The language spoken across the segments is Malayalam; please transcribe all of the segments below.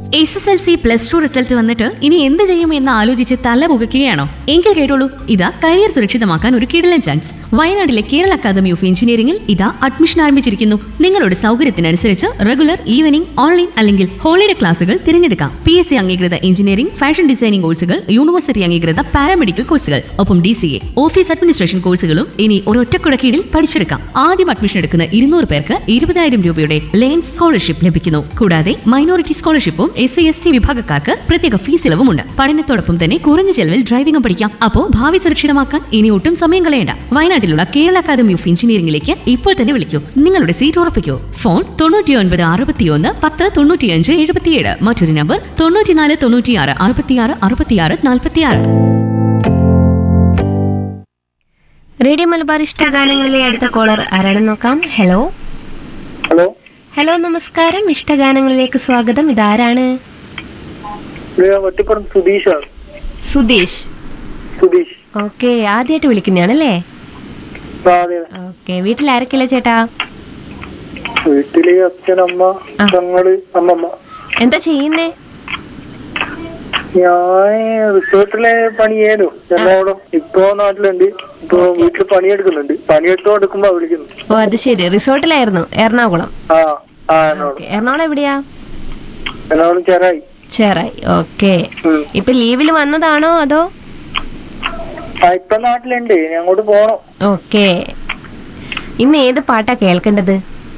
S S L C plus two result വന്നിട്ട് ഇനി എന്ത് ചെയ്യും എന്ന് ആലോചിച്ച് തല പുകയ്ക്കുകയാണോ എങ്കിൽ കേട്ടോളൂ ഇതാ കരിയർ സുരക്ഷിതമാക്കാൻ ഒരു കിടലൻ ചാൻസ് വയനാട്ടിലെ കേരള അക്കാദമി ഓഫ് എഞ്ചിനീയറിംഗിൽ ഇതാ അഡ്മിഷൻ ആരംഭിച്ചിരിക്കുന്നു നിങ്ങളുടെ സൗകര്യത്തിനനുസരിച്ച് റെഗുലർ ഈവനിംഗ് ഓൺലൈൻ അല്ലെങ്കിൽ ഹോളിഡേ ക്ലാസുകൾ തിരഞ്ഞെടുക്കാം പി എസ് സി അംഗീകൃത എഞ്ചിനീയറിംഗ് ഫാഷൻ ഡിസൈനിംഗ് കോഴ്സുകൾ യൂണിവേഴ്സിറ്റി അംഗീകൃത പാരാമെഡിക്കൽ കോഴ്സുകൾ ഒപ്പം D C A office administration കോഴ്സുകളും ഇനി ഒരൊറ്റക്കുട കീഴിൽ പഠിച്ചെടുക്കാം ആദ്യം അഡ്മിഷൻ എടുക്കുന്ന ഇരുന്നൂറ് പേർക്ക് ഇരുപതായിരം രൂപയുടെ ലേൺ സ്കോളർഷിപ്പ് ലഭിക്കുന്നു കൂടാതെ മൈനോറിറ്റി സ്കോളർഷിപ്പും എസ് സി എസ് ടി വിഭാഗക്കാർക്ക് പ്രത്യേക ഫീസ് ഇളവുമുണ്ട് പഠനത്തോടൊപ്പം തന്നെ കുറഞ്ഞ ചെലവിൽ ഡ്രൈവിംഗും പഠിക്കാം അപ്പോ ഭാവി സുരക്ഷിതമാക്കാൻ ഇനി ഒട്ടും സമയം കളയണ്ട വയനാട്ടിലുള്ള കേരള അക്കാദമി ഓഫ് എഞ്ചിനീയറിംഗിലേക്ക് ഇപ്പോൾ തന്നെ വിളിക്കൂ നിങ്ങളുടെ സീറ്റ് ഉറപ്പിക്കൂ ഫോൺ തൊണ്ണൂറ്റി ഒൻപത് അറുപത്തിയൊന്ന് പത്ത് തൊണ്ണൂറ്റിയഞ്ച് എഴുപത്തിയേഴ് മറ്റൊരു നമ്പർ തൊണ്ണൂറ്റിനാല് തൊണ്ണൂറ്റിയാറ് അറുപത്തിയാറ് അറുപത്തിയാറ് നാൽപ്പത്തിയാറ് റേഡിയോ മലബാർ ഇഷ്ടഗാനങ്ങളിലെ അടുത്ത കോളർ ആരാണെന്ന് നോക്കാം ഹലോ ഹലോ ഹലോ നമസ്കാരം ഇഷ്ടഗാനങ്ങളിലേക്ക് സ്വാഗതം ഇതാരാണ് ഇത് ഞാൻ ഒറ്റപ്പുറം സുധീഷാണ് സുധീഷ് സുധീഷ് ഓക്കെ ആദ്യമായിട്ട് വിളിക്കുന്നതാണല്ലേ ആ, അതെ ഓക്കെ വീട്ടിൽ ആരൊക്കെയല്ല ചേട്ടാ വീട്ടില് അച്ഛൻ അമ്മ ആ. ഞങ്ങള് അമ്മമ്മ എന്താ ചെയ്യുന്നേ ഞാൻ റിസോർട്ടിലെ പണിയേനു എറണാകുളം ഇപ്പൊ നാട്ടിലുണ്ട് ഇപ്പൊ വീട്ടില് പണിയെടുക്കുന്നുണ്ട് പണിയെടുത്തോണ്ടിരിക്കുമ്പോ വിളിക്കുന്നു ഓ അത് ശരി റിസോർട്ടിലായിരുന്നു എറണാകുളം ആ ആ എറണാകുളം ഓക്കെ എറണാകുളം എവിടെയാ എറണാകുളം ചേരായി ചേറായി ഓക്കെ ഉം. ഇപ്പൊ ലീവിൽ വന്നതാണോ അതോ ആ ഇപ്പൊ നാട്ടിലുണ്ട് ഇനി അങ്ങോട്ട് പോണം ഓക്കെ ഇന്ന് ഏത് പാട്ടാ കേൾക്കേണ്ടത്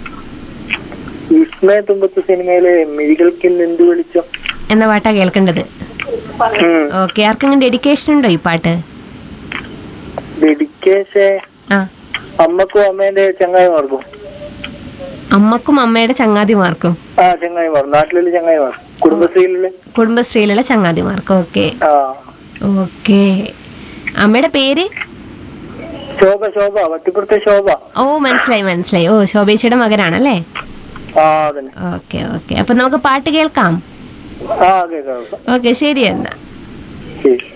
വിസ്മയ തുമ്പത്ത് സിനിമയിലെ മിഴികൾക്ക് എന്ത് വിളിച്ചോ എന്ന പാട്ടാ കേൾക്കേണ്ടത് ഉം. ഓക്കെ ആർക്കെങ്കിലും ഡെഡിക്കേഷൻ ഉണ്ടോ ഈ പാട്ട് ഡെഡിക്കേഷൻ ആ അമ്മക്കും അമ്മേന്റെ ചങ്ങായിമാർക്കും അമ്മക്കും അമ്മയുടെ ചങ്ങാതിമാർക്കും ആ ചങ്ങായിമാർ നാട്ടിലുള്ള ചങ്ങായിമാർ കുടുംബശ്രീയിലുള്ള കുടുംബശ്രീയിലുള്ള ചങ്ങാതിമാർക്കും ഓക്കെ ആ ഓക്കെ അമ്മയുടെ പേര് ശോഭ ശോഭ വട്ടിപ്പുറത്തെ ശോഭ ഓ മനസ്സിലായി മനസ്സിലായി ഓ ശോഭേച്ചിയുടെ മകനാണല്ലേ ആ അതന്നെ ഓക്കെ ഓക്കെ അപ്പൊ നമുക്ക് പാട്ട് കേൾക്കാം ആ കേൾക്കാം ഓക്കെ ശരി എന്നാ ശരി